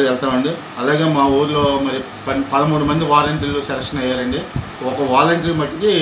ఒకసారి వెళ్తామండి అలాగే మా ఊర్లో మరి పన్ పదమూడు మంది వాలంటీర్లు సెలక్షన్ అయ్యారండి ఒక వాలంటీర్ మట్టికి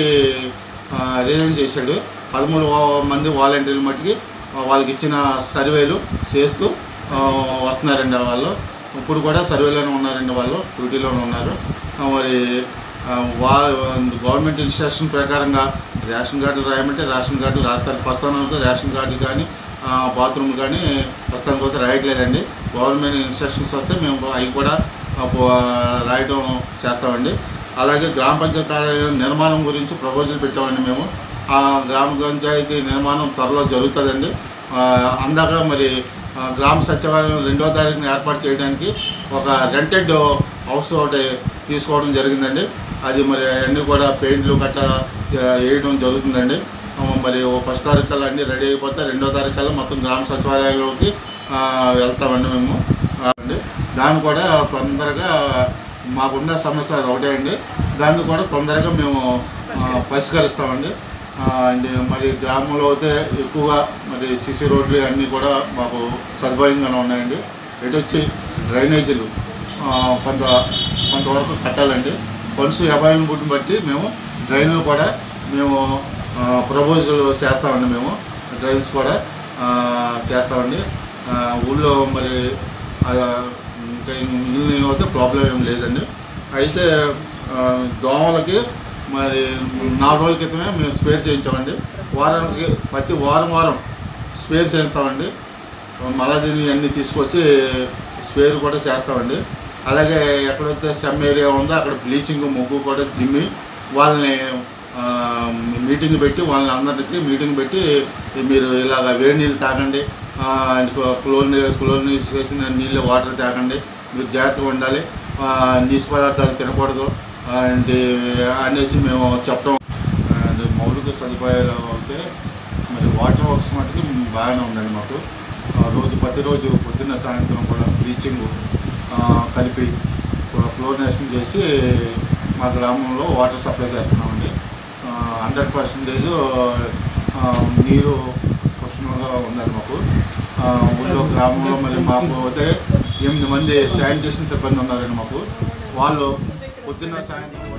రిజైన్ చేశాడు పదమూడు వా- మంది వాలంటీర్లు మట్టికి ఆ, వాళ్ళకి ఇచ్చిన సర్వేలు చేస్తూ ఆ, వస్తున్నారండి వాళ్ళు ఇప్పుడు కూడా సర్వేలోనే ఉన్నారండి వాళ్ళు డ్యూటీలోనే ఉన్నారు ఆ, మరి ఆ, వా గవర్నమెంట్ ఇన్స్ట్రక్షన్ ప్రకారంగా రేషన్ కార్డులు రాయమంటే రేషన్ కార్డులు రాస్తారు ప్రస్తుతానికి రేషన్ కార్డులు కానీ బాత్రూమ్ కానీ ప్రస్తుతానికి అయితే రాయట్లేదండి గవర్నమెంట్ ఇన్స్ట్రక్షన్స్ వస్తే మేము అవి కూడా ఆ, పో- రాయటం చేస్తామండి అలాగే గ్రామ పంచాయతీ కార్యాలయం నిర్మాణం గురించి ప్రపోజల్ పెట్టామండి మేము ఆ గ్రామ పంచాయతీ నిర్మాణం త్వరలో జరుగుతుందండి ఆ, అందాక మరి ఆ, గ్రామ సచివాలయం రెండో తారీఖున ఏర్పాటు చేయడానికి ఒక రెంటెడ్ హౌస్ ఒకటి తీసుకోవడం జరిగిందండి అది మరి అన్నీ కూడా పెయింట్లు గట్ట ఆ, వేయడం జరుగుతుందండి ఆ, మరి ఓ ఫస్ట్ తారీఖు కల్లా అన్నీ రెడీ అయిపోతే రెండో తారీఖు కల్లా మొత్తం గ్రామ సచివాలయంలోకి ఆ, వెళ్తామండి మేము ఆ, అండి దాన్ని కూడా తొందరగా మాకున్న సమస్య అది ఒకటే అండి దాన్ని కూడా తొందరగా మేము ఆ, పరిష్కరిస్తామండి ఆ, అండ్ మరి గ్రామంలో అయితే ఎక్కువగా మరి సిసి రోడ్లు అన్నీ కూడా మాకు సదుపాయంగానే ఉన్నాయండి ఎటు వచ్చి డ్రైనేజీలు ఆ, కొంత కొంతవరకు కట్టాలండి ఫండ్స్ అవైలబిలిటీని బట్టి మేము డ్రైన్లు కూడా మేము ప్రపోజల్ చేస్తామండి మేము డ్రైన్స్ కూడా ఆ, చేస్తామండి ఆ, ఊళ్ళో మరి ఆ, ఇంకా మిగిలిన అయితే ప్రాబ్లం ఏం లేదండి అయితే ఆ, దోమలకి మరి నాలుగు రోజుల క్రితమే మేము స్పేర్ చేయించామండి వారానికి ప్రతి వారం వారం స్పేర్ చేస్తామండి మళ్ళా దీన్ని అన్నీ తీసుకొచ్చి స్పేర్ కూడా చేస్తామండి అలాగే ఎక్కడైతే సెమ్ ఏరియా ఉందో అక్కడ బ్లీచింగ్ ముగ్గు కూడా దిమ్మి వాళ్ళని ఆ, మీటింగ్ పెట్టి వాళ్ళని అందరికీ మీటింగ్ పెట్టి మీరు ఇలాగ వేడి నీళ్ళు తాగండి ఆ, అండ్ క్లోరిన్ క్లోరిన్ చేసిన నీళ్ళు వాటర్ తాగండి మీరు జాగ్రత్తగా ఉండాలి ఆ, నీసు పదార్థాలు తినకూడదు అండ్ అనేసి మేము చెప్పడం అండ్ మౌలిక సదుపాయాలు అయితే మరి వాటర్ వర్క్స్ మటుకు బాగానే ఉందండి మాకు ఆ, రోజు ప్రతిరోజు పొద్దున్న సాయంత్రం కూడా బ్లీచింగ్ కలిపి క్లోరినేషన్ చేసి మా గ్రామంలో వాటర్ సప్లై చేస్తున్నామండి హండ్రెడ్ పర్సెంటేజ్ నీరు పుష్కలంగా ఉందండి మాకు ఆ, ఊళ్ళో గ్రామంలో మరి మాకు అయితే ఎనిమిది మంది శానిటేషన్ సిబ్బంది ఉన్నారండి మాకు వాళ్ళు పొద్దున్న సాయంత్రం